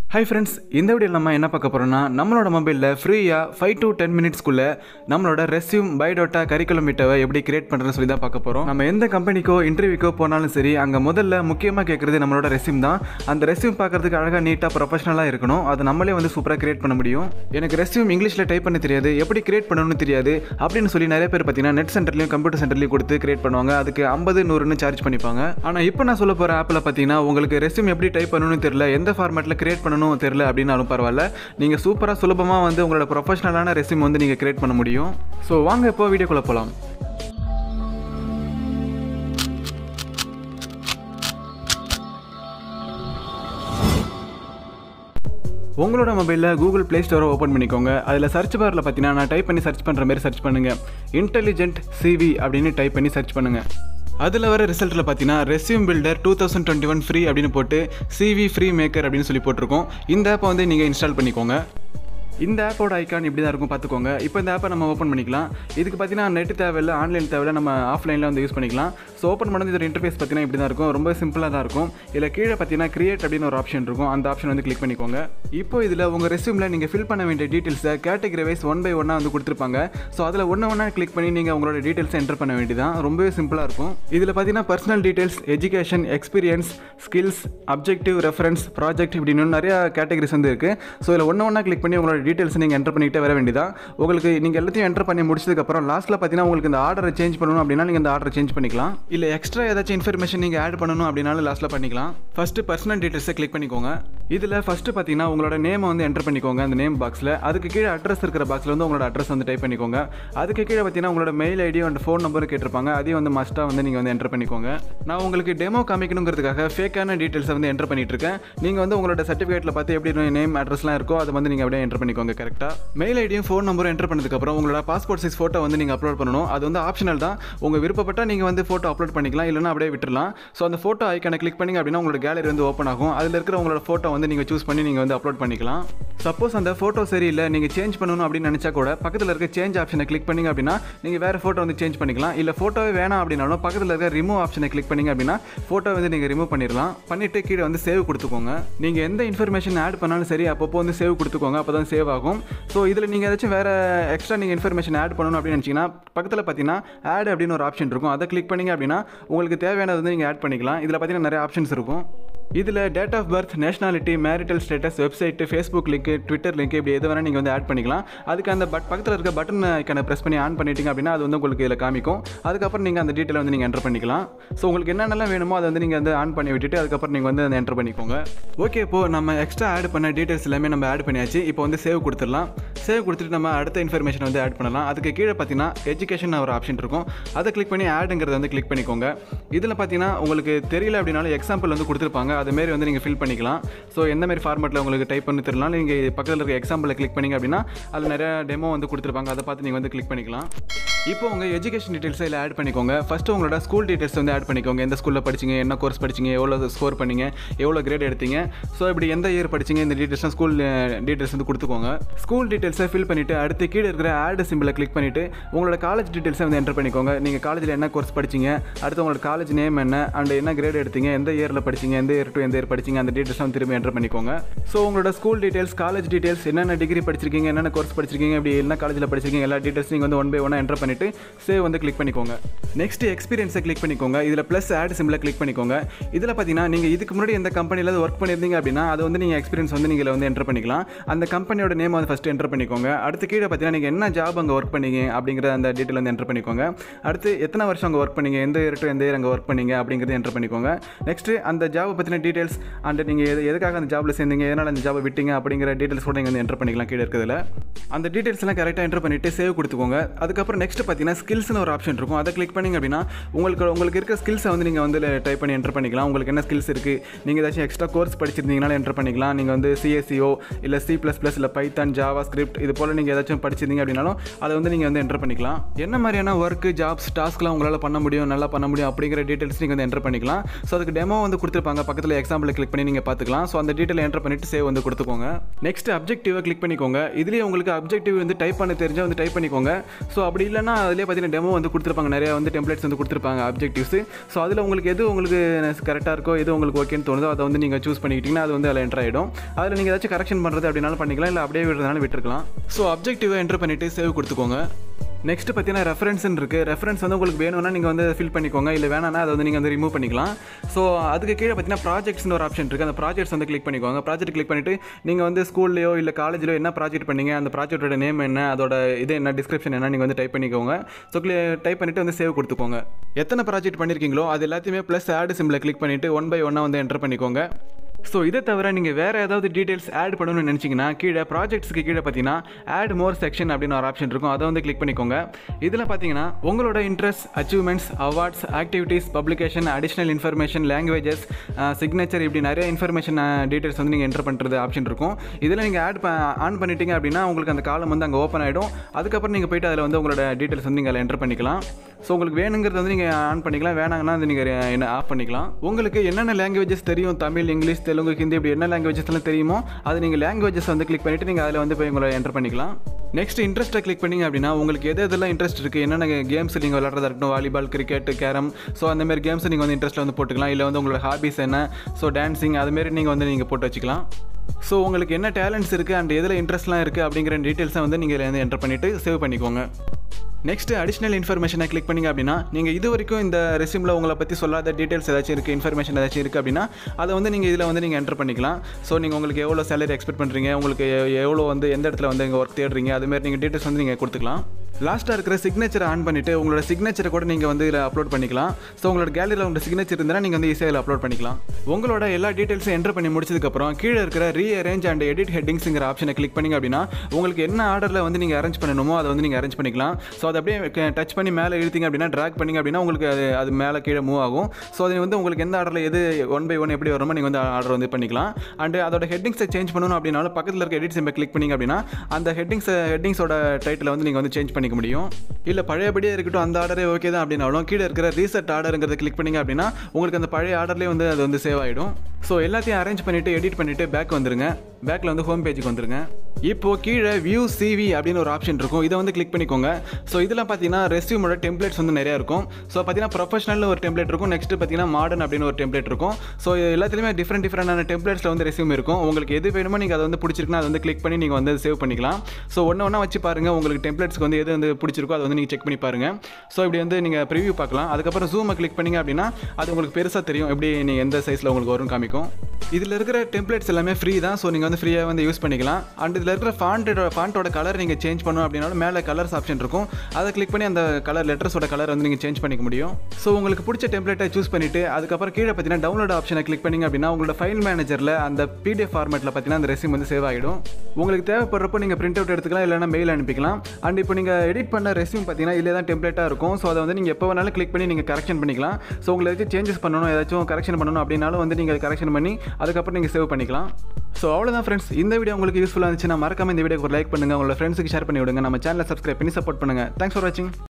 hi friends இந்த வீடியோவில் நம்ம என்ன பார்க்க போகிறோம்னா நம்மளோட மொபைலில் ஃப்ரீயாக ஃபைவ் டு டென் மினிட்ஸ்க்குள்ளே நம்மளோட ரெஸ்யூம் பயோடோட்டா கரிக்குலம் மீட்டவை எப்படி கிரியேட் பண்ணுறதுன்னு சொல்லி தான் பார்க்க போகிறோம் நம்ம எந்த கம்பெனிக்கோ இன்டர்வியூக்கோ போனாலும் சரி அங்கே முதல்ல முக்கியமாக கேட்குறது நம்மளோட ரெஸ்யூம் தான் அந்த ரெஸ்யூம் பார்க்கறதுக்கு அழகாக நீட்டாக ப்ரொஃபஷனலாக இருக்கணும் அது நம்மளே வந்து சூப்பராக கிரியேட் பண்ண முடியும் எனக்கு ரெஸ்யூம் இங்கிலீஷில் டைப் பண்ண தெரியாது எப்படி கிரியேட் பண்ணணும்னு தெரியாது அப்படின்னு சொல்லி நிறைய பேர் பார்த்தீங்கன்னா நெட் சென்டர்லையும் கம்ப்யூட்டர் சென்டர்லையும் கொடுத்து கிரியேட் பண்ணுவாங்க அதுக்கு ஐம்பது நூறுன்னு சார்ஜ் பண்ணிப்பாங்க ஆனால் இப்போ நான் சொல்ல போகிற ஆப்பில் பார்த்தீங்கன்னா உங்களுக்கு ரெஸ்யூம் எப்படி டைப் பண்ணணும்னு தெரியல எந்த ஃபார்மேட்டில் கிரியேட் பண்ணணும் தெரியல அப்படின்னாலும் பரவாயில்ல நீங்கள் சூப்பராக சுலபமாக வந்து உங்களோட ப்ரொஃபஷனலான ரெஸ்யூம் வந்து நீங்கள் கிரியேட் பண்ண முடியும் ஸோ வாங்க இப்போ வீடியோக்குள்ளே போகலாம் உங்களோட மொபைலில் கூகுள் ப்ளே ஸ்டோரை ஓப்பன் பண்ணிக்கோங்க அதில் சர்ச் பாரில் பார்த்தீங்கன்னா நான் டைப் பண்ணி சர்ச் பண்ணுற மாதிரி சர்ச் பண்ணுங்கள் இன்டெலிஜென்ட் சிவி அப்படின்னு டைப் பண்ணி சர்ச் பண்ணுங்கள் அதில் வர ரிசல்ட்டில் பார்த்தீங்கன்னா resume builder two thousand twenty one free அப்படின்னு போட்டு சிவி ஃப்ரீ மேக்கர் அப்படின்னு சொல்லி போட்டிருக்கோம் இந்த ஆப்பை வந்து நீங்கள் இன்ஸ்டால் பண்ணிக்கோங்க இந்த ஆப்போட ஐக்கான் இப்படி தான் இருக்கும் பார்த்துக்கோங்க இப்போ இந்த ஆப்பை நம்ம ஓப்பன் பண்ணிக்கலாம் இதுக்கு பார்த்தீங்கன்னா நெட் தேவையில்லை ஆன்லைன் தேவையில்லை நம்ம ஆஃப்லைனில் வந்து யூஸ் பண்ணிக்கலாம் ஸோ ஓப்பன் பண்ணது இதோட இன்டர்ஃபேஸ் பார்த்தீங்கன்னா இப்படி தான் இருக்கும் ரொம்ப சிம்பிளாக தான் இருக்கும் இதில் கீழே பார்த்தீங்கன்னா கிரியேட் அப்படின்னு ஒரு ஆப்ஷன் இருக்கும் அந்த ஆப்ஷன் வந்து கிளிக் பண்ணிக்கோங்க இப்போ இதில் உங்கள் ரெஸ்யூமில் நீங்கள் ஃபில் பண்ண வேண்டிய டீட்டெயில்ஸை கேட்டகரி வைஸ் ஒன் பை ஒன்னாக வந்து கொடுத்துருப்பாங்க ஸோ அதில் ஒன்று ஒன்றா கிளிக் பண்ணி நீங்கள் உங்களோட டீட்டெயில்ஸை என்டர் பண்ண வேண்டியதான் ரொம்பவே சிம்பிளாக இருக்கும் இதில் பார்த்தீங்கன்னா personal details education experience skills objective reference project இப்படின்னு நிறைய கேட்டகரிஸ் வந்து இருக்குது ஸோ இதில் ஒன்று ஒன்றா கிளிக் பண்ணி உங்களோட டீட்டெயில்ஸ் நீங்கள் என்டர் பண்ணிக்கிட்டே வர வேண்டியதான் உங்களுக்கு நீங்கள் எல்லாத்தையும் என்டர் பண்ணி முடிச்சதுக்கப்புறம் லாஸ்ட்டில் பார்த்தீங்கன்னா உங்களுக்கு இந்த ஆர்டரை சேஞ்ச் பண்ணணும் அப்படின்னா நீங்கள் இந்த ஆர்டரை சேஞ்ச் பண்ணிக்கலாம் இல்லை எக்ஸ்ட்ரா ஏதாச்சும் இன்ஃபர்மேஷன் நீங்கள் ஆட் பண்ணணும் அப்படின்னாலும் லாஸ்ட்டில் பண்ணிக்கலாம் ஃபஸ்ட்டு பர்சனல் டீட்டெயில்ஸை கிளிக் பண்ணிக்கோங்க இதில் ஃபஸ்ட்டு பார்த்தீங்கன்னா உங்களோட நேமை வந்து என்டர் பண்ணிக்கோங்க அந்த நேம் பாக்ஸில் அதுக்கு கீழே அட்ரஸ் இருக்கிற பாக்ஸில் வந்து உங்களோட அட்ரஸ் வந்து டைப் பண்ணிக்கோங்க அதுக்கு கீழே பார்த்தீங்கன்னா உங்களோட mail ID and phone number கேட்டிருப்பாங்க அதையும் வந்து மஸ்ட்டாக வந்து நீங்கள் வந்து என்டர் பண்ணிக்கோங்க நான் உங்களுக்கு டெமோ காமிக்கணுங்கிறதுக்காக ஃபேக்கான டீட்டெயில்ஸை வந்து என்டர் பண்ணிட்டு இருக்கேன் நீங்கள் வந்து உங்களோட சர்டிஃபிகேட்டில் பார்த்து எப்படி நேம் அட்ரஸ்லாம் இருக்கோ அதை வந்து நீங்கள் அப்படியே என்டர் பண்ணிக்கோங்க கரெக்டாக மெயில் ஐடியும் ஃபோன் நம்பரும் என்டர் பண்ணதுக்கப்புறம் உங்களோட பாஸ்போர்ட் சைஸ் ஃபோட்டோ வந்து நீங்கள் அப்லோட் பண்ணணும் அது வந்து ஆப்ஷனல் தான் உங்கள் விருப்பப்பட்டால் நீங்கள் வந்து ஃபோட்டோ அப்லோட் பண்ணிக்கலாம் இல்லைனா அப்படியே விட்டுறலாம் ஸோ அந்த ஃபோட்டோ ஐக்கானை கிளிக் பண்ணிங்க அப்படின்னா உங்களோட கேலரி வந்து ஓப்பன் ஆகும் அதில் இருக்கிற உங்களோட ஃபோட்டோ வந்து நீங்கள் சூஸ் பண்ணி நீங்கள் வந்து அப்லோட் பண்ணிக்கலாம் சப்போஸ் அந்த ஃபோட்டோ சரியில்லை நீங்கள் சேஞ்ச் பண்ணணும் அப்படின்னு நினச்சா கூட பக்கத்தில் இருக்க சேஞ்ச் ஆப்ஷனை கிளிக் பண்ணிங்க அப்படின்னா நீங்கள் வேறு ஃபோட்டோ வந்து சேஞ்ச் பண்ணிக்கலாம் இல்லை ஃபோட்டோவே வேணாம் அப்படின்னாலும் பக்கத்தில் இருக்க ரிமூவ் ஆப்ஷனை கிளிக் பண்ணிங்க அப்படின்னா ஃபோட்டோ வந்து நீங்கள் ரிமூவ் பண்ணிடலாம் பண்ணிவிட்டு கீழே வந்து சேவ் கொடுத்துக்கோங்க நீங்கள் எந்த இன்ஃபர்மேஷன் ஆட் பண்ணாலும் சரி அப்பப்போ வந்து சேவ் கொடுத்துக்கோங்க அப்போ தான் சேவ் ஆகும் ஸோ இதில் நீங்கள் ஏதாச்சும் வேறு எக்ஸ்ட்ரா நீங்கள் இன்ஃபர்மேஷன் ஆட் பண்ணணும் அப்படின்னு நினச்சிங்கன்னா பக்கத்தில் பார்த்தீங்கன்னா ஆட் அப்படின்னு ஒரு ஆப்ஷன் இருக்கும் அதை கிளிக் பண்ணிங்க அப்படின்னா உங்களுக்கு தேவையானது வந்து நீங்கள் ஆட் பண்ணிக்கலாம் இதில் பார்த்தீங்கன்னா நிறைய ஆப்ஷன்ஸ் இருக்கும் இதில் date of birth nationality marital status website Facebook link Twitter link இப்படி எது வேணால் நீங்கள் வந்து ஆட் பண்ணிக்கலாம் அதுக்கு அந்த பட் பக்கத்தில் இருக்க பட்டன் ஐக்கான ப்ரெஸ் பண்ணி ஆன் பண்ணிட்டீங்க அப்படின்னா அது வந்து உங்களுக்கு இதில் காமிக்கும் அதுக்கப்புறம் நீங்கள் அந்த டீட்டெயில் வந்து நீங்கள் என்டர் பண்ணிக்கலாம் ஸோ உங்களுக்கு என்னென்னலாம் வேணுமோ அதை வந்து நீங்கள் வந்து ஆன் பண்ணி விட்டுட்டு அதுக்கப்புறம் நீங்கள் வந்து அதை என்டர் பண்ணிக்கோங்க ஓகே இப்போ நம்ம எக்ஸ்ட்ரா ஆட் பண்ண டீட்டெயில்ஸ் எல்லாமே நம்ம ஆட் பண்ணியாச்சு இப்போ வந்து சேவ் கொடுத்துடலாம் சேவ் கொடுத்துட்டு நம்ம அடுத்த இன்ஃபர்மேஷன் வந்து ஆட் பண்ணலாம் அதுக்கு கீழே பார்த்தீங்கன்னா எஜுகேஷன் ஒரு ஆப்ஷன் இருக்கும் அதை கிளிக் பண்ணி ஆடுங்கிறத வந்து கிளிக் பண்ணிக்கோங்க இதில் பார்த்தீங்கன்னா உங்களுக்கு தெரியல அப்படின்னாலும் எக்ஸாம்பிள் வந்து கொடுத்துருப்பாங்க அதுமாரி வந்து நீங்கள் ஃபில் பண்ணிக்கலாம் ஸோ எந்த மாதிரி ஃபார்மெட்டில் உங்களுக்கு டைப் பண்ணி தெரியலாம் நீங்கள் பக்கத்தில் இருக்க எக்ஸாம்பிளை கிளிக் பண்ணிங்க அப்படின்னா அதில் நிறைய டெமோ வந்து கொடுத்துருப்பாங்க அதை பார்த்து நீங்கள் வந்து கிளிக் பண்ணிக்கலாம் இப்போ உங்கள் எஜுகேஷன் டீட்டெயில்ஸை இதில் ஆட் பண்ணிக்கோங்க ஃபஸ்ட்டு உங்களோட ஸ்கூல் டீட்டெயில்ஸ் வந்து ஆட் பண்ணிக்கோங்க எந்த ஸ்கூலில் படிச்சிங்க என்ன கோர்ஸ் படிச்சிங்க எவ்வளோ ஸ்கோர் பண்ணீங்க எவ்வளோ கிரேட் எடுத்தீங்க ஸோ இப்படி எந்த இயர் படிச்சிங்க இந்த டீட்டெயில்ஸ்லாம் ஸ்கூல் டீட்டெயில்ஸ் வந்து கொடுத்துக்கோங்க ஸ்கூல் டீட்டெயில்ஸை ஃபில் பண்ணிவிட்டு அடுத்து கீழே இருக்கிற ஆட் சிம்பிளை கிளிக் பண்ணிவிட்டு உங்களோட காலேஜ் டீட்டெயில்ஸை வந்து என்டர் பண்ணிக்கோங்க நீங்கள் காலேஜில் என்ன கோர்ஸ் படிச்சிங்க அடுத்து உங்களோட காலேஜ் நேம் என்ன அண்ட் என்ன கிரேட் எடுத்தீங்க எந்த இயரில் படிச்சிங்க எந்த இயர் டு எந்த இயர் படிச்சிங்க அந்த டீட்டெயில்ஸ்லாம் திரும்பி என்டர் பண்ணிக்கோங்க ஸோ உங்களோட ஸ்கூல் டீட்டெயில்ஸ் காலேஜ் டீட்டெயில்ஸ் என்னென்ன டிகிரி படிச்சிருக்கீங்க என்னென்ன கோர்ஸ் படிச்சிருக்கீங்க இப்படி என்ன காலேஜில் படிச்சிருக்கீங்க எல்லா டீட்டெயில்ஸ் நீங்கள் வந்து ஒன் பை ஒன்னாக என்டர் பண்ணிவிட்டு சேவ் வந்து கிளிக் பண்ணிக்கோங்க நெக்ஸ்ட் எக்ஸ்பீரியன்ஸை கிளிக் பண்ணிக்கோங்க இதில் ப்ளஸ் ஆட் சிம்பிளை கிளிக் பண்ணிக்கோங்க இதில் பார்த்தீங்கன்னா நீங்கள் இதுக்கு முன்னாடி எந்த கம்பெனியில் ஒர்க் பண்ணியிருந்தீங்க அப்படின்னா அது வந்து நீங்கள் எக்ஸ்பீரியன்ஸ் வந்து நீங்கள் வந்து என்டர் பண்ணிக்கலாம் அந்த கம்பெனியோட நேம் வந்து ஃபஸ்ட்டு என்டர் பண்ணிக்கோங்க அடுத்து கீழே பார்த்தீங்கன்னா நீங்கள் என்ன ஜாப் அங்கே ஒர்க் பண்ணீங்க அப்படிங்கிற அந்த டீட்டெயில் வந்து என்டர் பண்ணிக்கோங்க அடுத்து எத்தனை வருஷம் அங்கே ஒர்க் பண்ணீங்க எந்த இயர் டு எந்த இயர் அங்கே ஒர்க் பண்ணீங்க அப்படிங்கிறது என்டர் பண்ணிக்கோங்க நெக்ஸ்ட்டு அந்த ஜாபை பற்றின டீட்டெயில்ஸ் அண்ட் நீங்கள் எது எதுக்காக அந்த ஜாபில் சேர்ந்தீங்க எதனால் அந்த ஜாபை விட்டீங்க அப்படிங்கிற டீட்டெயில்ஸ் கூட நீங்கள் வந்து என்டர் பண்ணிக்கலாம் கீழே இருக்கிறதுல அந்த டீட்டெயில்ஸ்லாம் கரெக்டாக என்டர் பண்ணிவிட்டு சேவ் கொடுத்துக்கோங்க அதுக்கப்புறம் நெக்ஸ்ட் பார்த்தீங்கன்னா ஸ்கில்ஸ்னு ஒரு ஆப்ஷன் இருக்கும் அதை கிளிக் பண்ணிங்க அப்படின்னா உங்களுக்கு உங்களுக்கு இருக்க ஸ்கில்ஸை வந்து நீங்கள் வந்து டைப் பண்ணி என்டர் பண்ணிக்கலாம் உங்களுக்கு என்ன ஸ்கில்ஸ் இருக்குது நீங்கள் ஏதாச்சும் எக்ஸ்ட்ரா கோர்ஸ் படிச்சிருந்தீங்கனாலும் என்டர் பண்ணிக்கலாம் நீங்கள் வந்து சிஎஸ்சிஓ இல்லை சி ப்ளஸ் ப்ளஸ் இல்லை பைத்தான் ஜாவா ஸ்கிரிப்ட் ஸ்கிரிப்ட் இது போல் நீங்கள் ஏதாச்சும் படிச்சிருந்தீங்க அப்படின்னாலும் அதை வந்து நீங்கள் வந்து என்டர் பண்ணிக்கலாம் என்ன மாதிரியான ஒர்க்கு ஜாப்ஸ் டாஸ்க்லாம் உங்களால் பண்ண முடியும் நல்லா பண்ண முடியும் அப்படிங்கிற டீட்டெயில்ஸ் நீங்கள் வந்து என்டர் பண்ணிக்கலாம் ஸோ அதுக்கு டெமோ வந்து கொடுத்துருப்பாங்க பக்கத்தில் எக்ஸாம்பிள் கிளிக் பண்ணி நீங்கள் பார்த்துக்கலாம் ஸோ அந்த டீட்டெயில் என்டர் பண்ணிட்டு சேவ் வந்து கொடுத்துக்கோங்க நெக்ஸ்ட் அப்ஜெக்டிவை கிளிக் பண்ணிக்கோங்க இதுலேயே உங்களுக்கு அப்ஜெக்டிவ் வந்து டைப் பண்ண தெரிஞ்சால் வந்து டைப் பண்ணிக்கோங்க ஸோ அப்படி இல்லைன்னா அதிலே பார்த்தீங்கன்னா டெமோ வந்து கொடுத்துருப்பாங்க நிறைய வந்து டெம்ப்ளேட்ஸ் வந்து கொடுத்துருப்பாங்க அப்ஜெக்டிவ்ஸ் ஸோ அதில் உங்களுக்கு எது உங்களுக்கு கரெக்டாக இருக்கோ எது உங்களுக்கு ஓகேன்னு தோணுதோ அதை வந்து நீங்கள் சூஸ் பண்ணிக்கிட்டிங்கன்னா அது வந்து அதில் என்டர் ஆகிடும் அதில் நீங்கள் ஏதாச்சும் கரெக்ஷன் பண்ணுறது அப்படின்னாலும் பண்ணிக்கலாம் இல்லை அப்படியே விடுறதுனால விட்டுருக்கலாம் ஸோ அப்ஜெக்டிவை என்டர் பண்ணிவிட்டு சேவ் கொடுத்துக்கோங்க நெக்ஸ்ட் பார்த்தீங்கன்னா ரெஃபரன்ஸ்னு இருக்குது ரெஃபரன்ஸ் வந்து உங்களுக்கு வேணும்னா நீங்கள் வந்து ஃபில் பண்ணிக்கோங்க இல்லை வேணாம்னா அதை வந்து நீங்கள் வந்து ரிமூவ் பண்ணிக்கலாம் ஸோ அதுக்கு கீழே பார்த்தீங்கன்னா ப்ராஜெக்ட்ஸ்னு ஒரு ஆப்ஷன் இருக்குது அந்த ப்ராஜெக்ட்ஸ் வந்து கிளிக் பண்ணிக்கோங்க ப்ராஜெக்ட் கிளிக் பண்ணிவிட்டு நீங்கள் வந்து ஸ்கூல்லையோ இல்லை காலேஜ்லையோ என்ன ப்ராஜெக்ட் பண்ணீங்க அந்த ப்ராஜெக்ட்டோட நேம் என்ன அதோட இது என்ன டிஸ்கிரிப்ஷன் என்ன நீங்கள் வந்து டைப் பண்ணிக்கோங்க ஸோ டைப் பண்ணிவிட்டு வந்து சேவ் கொடுத்துக்கோங்க எத்தனை ப்ராஜெக்ட் பண்ணியிருக்கீங்களோ அது எல்லாத்தையுமே ப்ளஸ் ஆட் சிம்பிளை கிளிக் பண்ணிவிட்டு ஒன் பை ஒன்னாக வந்து என்டர் பண்ணிக்கோங்க ஸோ இதை தவிர நீங்கள் வேறு ஏதாவது டீட்டெயில்ஸ் ஆட் பண்ணணும்னு நினச்சிங்கன்னா கீழே ப்ராஜெக்ட்ஸ்க்கு கீழே பார்த்தீங்கன்னா ஆட் மோர் செக்ஷன் அப்படின்னு ஒரு ஆப்ஷன் இருக்கும் அதை வந்து கிளிக் பண்ணிக்கோங்க இதில் பார்த்தீங்கன்னா உங்களோட interest achievements awards activities publication additional information languages signature இப்படி நிறைய இன்ஃபர்மேஷன் டீட்டெயில்ஸ் வந்து நீங்கள் என்டர் பண்ணுறது ஆப்ஷன் இருக்கும் இதில் நீங்கள் ஆட் ஆன் பண்ணிட்டீங்க அப்படின்னா உங்களுக்கு அந்த காலம் வந்து அங்கே ஓப்பன் ஆகிடும் அதுக்கப்புறம் நீங்கள் போயிட்டு அதில் வந்து உங்களோட டீட்டெயில்ஸ் வந்து நீங்கள் அதில் என்டர் பண்ணிக்கலாம் ஸோ உங்களுக்கு வேணுங்கிறது வந்து நீங்கள் ஆன் பண்ணிக்கலாம் வேணாங்கன்னா அது நீங்கள் என்ன ஆஃப் பண்ணிக்கலாம் உங்களுக்கு என்னென்ன லாங்குவேஜஸ் தெரியும் தமிழ் இங்கிலீஷ் தெலுங்கு ஹிந்தி இப்படி என்ன லாங்குவேஜஸ்லாம் தெரியுமோ அது நீங்கள் லாங்குவேஜஸ் வந்து கிளிக் பண்ணிவிட்டு நீங்கள் அதில் வந்து போய் உங்களை என்டர் பண்ணிக்கலாம் நெக்ஸ்ட் இன்ட்ரெஸ்ட்டை கிளிக் பண்ணிங்க அப்படின்னா உங்களுக்கு எது எதெல்லாம் இன்ட்ரெஸ்ட் இருக்குது என்னென்ன கேம்ஸ் நீங்கள் விளாட்றதா இருக்கட்டும் வாலிபால் கிரிக்கெட் கேரம் ஸோ அந்த மாதிரி கேம்ஸ் நீங்கள் வந்து இன்ட்ரெஸ்ட்டில் வந்து போட்டுக்கலாம் இல்லை வந்து உங்களோட ஹாபிஸ் என்ன ஸோ டான்ஸிங் அதுமாரி நீங்கள் வந்து நீங்கள் போட்டு வச்சுக்கலாம் ஸோ உங்களுக்கு என்ன டேலண்ட்ஸ் இருக்குது அண்ட் எதில் இன்ட்ரெஸ்ட்லாம் இருக்குது அப்படிங்கிற டீட்டெயில்ஸை வந்து நீங்கள் வந்து என்டர் பண்ணிவிட்டு சேவ் பண்ணிக்கோங்க நெக்ஸ்ட் அடிஷ்னல் இன்ஃபர்மேஷனை கிளிக் பண்ணிங்க அப்படின்னா நீங்கள் இது வரைக்கும் இந்த ரெசியூமில் உங்களை பற்றி சொல்லாத டீட்டெயில்ஸ் ஏதாச்சும் இருக்குது இன்ஃபர்மேஷன் ஏதாச்சும் இருக்குது அப்படின்னா அதை வந்து நீங்கள் இதில் வந்து நீங்கள் என்டர் பண்ணிக்கலாம் ஸோ நீங்கள் உங்களுக்கு எவ்வளோ சேலரி எக்ஸ்பெக்ட் பண்ணுறீங்க உங்களுக்கு எவ்வளோ வந்து எந்த இடத்துல வந்து இங்கே ஒர்க் தேடுறீங்க அதுமாரி நீங்கள் டீட்டெயில்ஸ் வந்து நீங்கள் கொடுத்துக்கலாம் லாஸ்ட்டாக இருக்கிற சிக்னேச்சரை ஆன் பண்ணிவிட்டு உங்களோட சிக்னேச்சரை கூட நீங்கள் வந்து இதில் அப்லோட் பண்ணிக்கலாம் ஸோ உங்களோட கேலரியில் உங்களோட சிக்னேச்சர் இருந்தால் நீங்கள் வந்து ஈஸியாக அப்லோட் பண்ணிக்கலாம் உங்களோட எல்லா டீட்டெயில்ஸும் என்டர் பண்ணி முடிச்சதுக்கப்புறம் கீழே இருக்கிற ரீஅரேஞ்ச் அண்ட் எடிட் ஹெட்டிங்ஸுங்கிற ஆப்ஷனை கிளிக் பண்ணிங்க அப்படின்னா உங்களுக்கு என்ன ஆர்டரில் வந்து நீங்கள் அரேஞ்ச் பண்ணணுமோ அதை வந்து நீங்கள் அரேஞ்ச் பண்ணிக்கலாம் ஸோ அதை அப்படியே டச் பண்ணி மேலே இழுத்தீங்க அப்படின்னா ட்ராக் பண்ணிங்க அப்படின்னா உங்களுக்கு அது அது மேலே கீழே மூவ் ஆகும் ஸோ அது வந்து உங்களுக்கு எந்த ஆர்டரில் எது ஒன் பை ஒன் எப்படி வருமோ நீங்கள் வந்து ஆர்டர் வந்து பண்ணிக்கலாம் அண்ட் அதோட ஹெட்டிங்ஸை சேஞ்ச் பண்ணணும் அப்படின்னாலும் பக்கத்தில் இருக்க எடிட் சிம்பை கிளிக் பண்ணிங்க அப்படின்னா அந்த ஹெட்டிங்ஸ் ஹெட்டிங்ஸோட டைட்டில் வந்து நீங்கள் வந்து சேஞ்ச் பண்ணிக்க முடியும் இல்லை பழையபடியே இருக்கட்டும் அந்த ஆர்டரே ஓகே தான் அப்படின்னாலும் கீழே இருக்கிற ரீசெட் ஆர்டருங்கிறத கிளிக் பண்ணிங்க அப்படின்னா உங்களுக்கு அந்த பழைய ஆர்டர்லேயே வந்து அது வந்து சேவ் ஆகிடும் ஸோ எல்லாத்தையும் அரேஞ்ச் பண்ணிவிட்டு எடிட் பண்ணிவிட்டு பேக் வந்துருங்க பேக்கில் வந்து ஹோம் பேஜுக்கு வந்துருங்க இப்போ கீழே வியூ சிவி அப்படின்னு ஒரு ஆப்ஷன் இருக்கும் இதை வந்து கிளிக் பண்ணிக்கோங்க ஸோ இதில் பார்த்தீங்கன்னா ரெஸ்யூமோட டெம்ப்ளேட்ஸ் வந்து நிறையா இருக்கும் ஸோ பார்த்தீங்கன்னா ப்ரொஃபஷனல் ஒரு டெம்ப்ளேட் இருக்கும் நெக்ஸ்ட் பார்த்தீங்கன்னா மாடர்ன் அப்படின்னு ஒரு டெம்ப்ளேட் இருக்கும் ஸோ எல்லாத்துலேயுமே டிஃப்ரெண்ட் டிஃப்ரெண்டான டெம்ப்ளேட்ஸில் வந்து ரெஸ்யூம் இருக்கும் உங்களுக்கு எது வேணுமோ நீங்கள் அதை வந்து பிடிச்சிருக்குன்னா அதை வந்து கிளிக் பண்ணி நீங்கள் வந்து சேவ் பண்ணிக்கலாம் ஸோ ஒன்று ஒன்றா வச்சு பாருங்கள் உங்களுக்கு டெம்ப்ளேட்ஸ்க்கு வந்து எது வந்து பிடிச்சிருக்கோ அதை வந்து நீங்கள் செக் பண்ணி பாருங்கள் ஸோ இப்படி வந்து நீங்கள் ப்ரிவியூ பார்க்கலாம் அதுக்கப்புறம் ஜூமை கிளிக் பண்ணிங்க அப்படின்னா அது உங்களுக்கு பெருசாக தெரியும் எப்படி நீங்கள் எந்த சைஸில் உங்களுக்கு வரும்னு காமிக்கும் இதில் இருக்கிற டெம்ப்ளேட்ஸ் எல்லாமே ஃப்ரீ தான் ஸோ நீங்கள் வந்து ஃப்ரீயாக வந்து யூஸ் பண்ணிக்கலாம் அண்ட் இதில் இருக்கிற ஃபாண்டோட ஃபாண்ட்டோட கலர் நீங்கள் சேஞ்ச் பண்ணணும் அப்படின்னாலும் மேலே கலர்ஸ் ஆப்ஷன் இருக்கும் அதை கிளிக் பண்ணி அந்த கலர் லெட்டர்ஸோட கலர் வந்து நீங்கள் சேஞ்ச் பண்ணிக்க முடியும் ஸோ உங்களுக்கு பிடிச்ச டெம்ப்ளேட்டை சூஸ் பண்ணிவிட்டு அதுக்கப்புறம் கீழே பார்த்தீங்கன்னா டவுன்லோட் ஆப்ஷனை கிளிக் பண்ணிங்க அப்படின்னா உங்களோட ஃபைல் மேனேஜரில் அந்த பிடிஎஃப் ஃபார்மேட்டில் பார்த்தீங்கன்னா அந்த ரெசியூம் வந்து சேவ் ஆகிடும் உங்களுக்கு தேவைப்படுறப்போ நீங்கள் பிரிண்ட் அவுட் எடுத்துக்கலாம் இல்லைனா மெயில் அனுப்பிக்கலாம் அண்ட் இப்போ நீங்கள் எடிட் பண்ண ரெசியூம் பார்த்தீங்கன்னா இதில் தான் டெம்ப்ளேட்டாக இருக்கும் ஸோ அதை வந்து நீங்கள் எப்போ வேணாலும் கிளிக் பண்ணி நீங்கள் கரெக்ஷன் பண்ணிக்கலாம் ஸோ உங்களுக்கு ஏதாச்சும் சேஞ்சஸ் பண்ணணும் ஏதாச்சும் கரெக்ஷன் பண்ணணும் அப்படின்னாலும் வந்து நீங்கள் கரெக்ஷன் பண்ணி அதுக்கப்புறம் நீங்கள் சேவ் பண்ணிக்கலாம் ஸோ அவ்வளோதான் ஃப்ரெண்ட்ஸ் இந்த வீடியோ உங்களுக்கு யூஸ்ஃபுல்லாக இருந்துச்சுன்னா மறக்காம இந்த வீடியோக்கு ஒரு லைக் பண்ணுங்கள் உங்களோட ஃப்ரெண்ட்ஸுக்கு ஷேர் பண்ணி விடுங்க நம்ம சேனலை சப்ஸ்கிரைப் பண்ணி சப்போர்ட் பண்ணுங்கள் தேங்க்ஸ் ஃபார் வாட்சிங்